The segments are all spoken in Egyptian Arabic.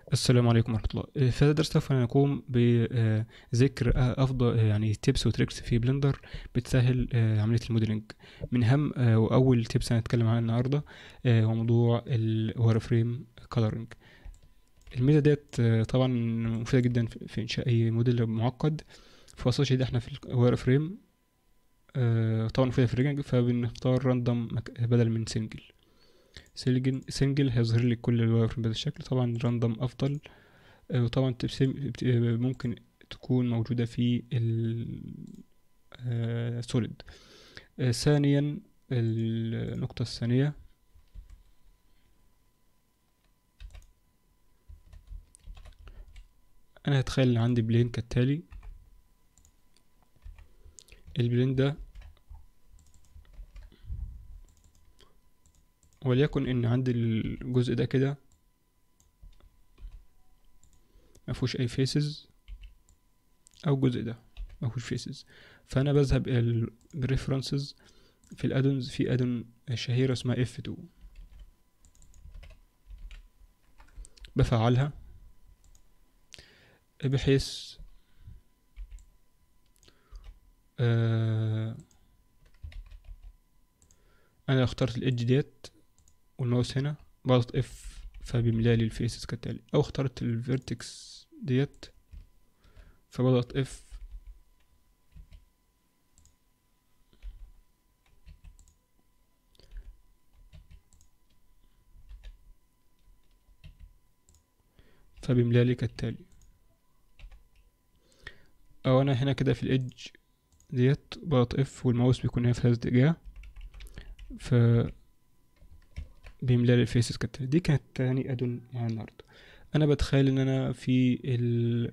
السلام عليكم ورحمة الله في هذا الدرس سوف نقوم بذكر أفضل يعني تيبس وتريكس في بلندر بتسهل عملية الموديلنج من أهم وأول تيبس هنتكلم عنها النهاردة هو موضوع الواير فريم كولرنج الميزة ديت طبعا مفيدة جدا في إنشاء أي موديل معقد في وسط شديد احنا في الواير فريم طبعا مفيدة في الريجنج فبنختار راندوم بدل من سنجل سنجل سنجل هيظهر لي كل الواير فريم بهذا الشكل طبعا راندوم افضل وطبعا ممكن تكون موجودة في السوليد ثانيا النقطة الثانية انا هتخيل ان عندي بلين كالتالي البلين ده وليكن ان عندي الجزء ده كده مفهوش اي فيسز او الجزء ده مفهوش فيسز فانا بذهب الى الريفرنسز في الادونز في ادون شهيرة اسمها اف 2 بفعلها بحيث آه انا اخترت الايدج ديت والماوس هنا بضغط اف فبيملالي الفيسز كالتالي او اخترت الفيرتكس ديت فبضغط اف فبيملالي كالتالي او انا هنا كده في الايدج ديت بضغط اف والماوس بيكون هنا في هذا الاتجاه ف بيملالي الفيسز كالتالي دي كانت تاني ادون مع النهارده انا بتخيل ان انا في ال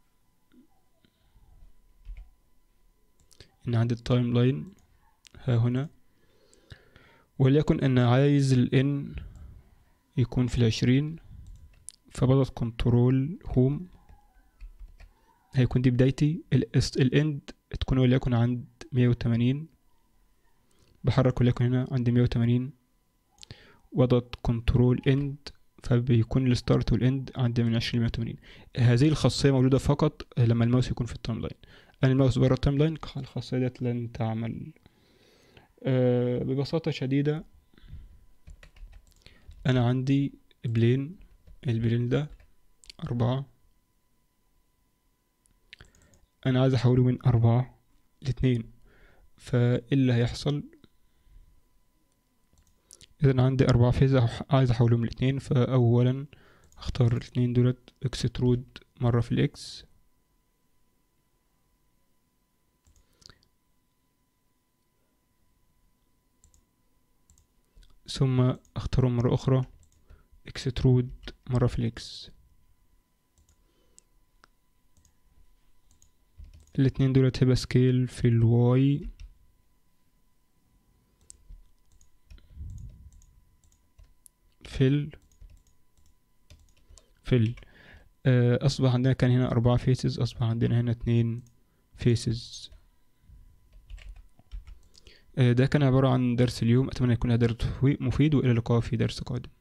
ان عندي التايم لاين ها هنا وليكن انا عايز الان يكون في العشرين فبضغط كنترول هوم هيكون دي بدايتي الاند تكون وليكن عند مية وتمانين بحرك وليكن هنا عند مية وتمانين واضغط كنترول اند فبيكون الستارت والاند عند من عشرين لمية وتمانين هذه الخاصية موجودة فقط لما الماوس يكون في التايم لاين أنا الماوس برا التايم لاين الخاصية ديت لن تعمل أه ببساطة شديدة أنا عندي بلين البلين ده أربعة أنا عايز أحوله من أربعة لاتنين فاللي هيحصل اذا عندي اربع فيز عايز احولهم لاتنين فاولا اختار الاتنين دولت اكسترود مرة في الاكس ثم اختارهم مرة اخرى اكسترود مرة في الاكس الاتنين دولت هيبقى سكيل في الواي فيل فيل أصبح عندنا كان هنا أربعة فيسز أصبح عندنا هنا اتنين فيسز ده كان عبارة عن درس اليوم أتمنى يكون هذا درس مفيد وإلى اللقاء في درس قادم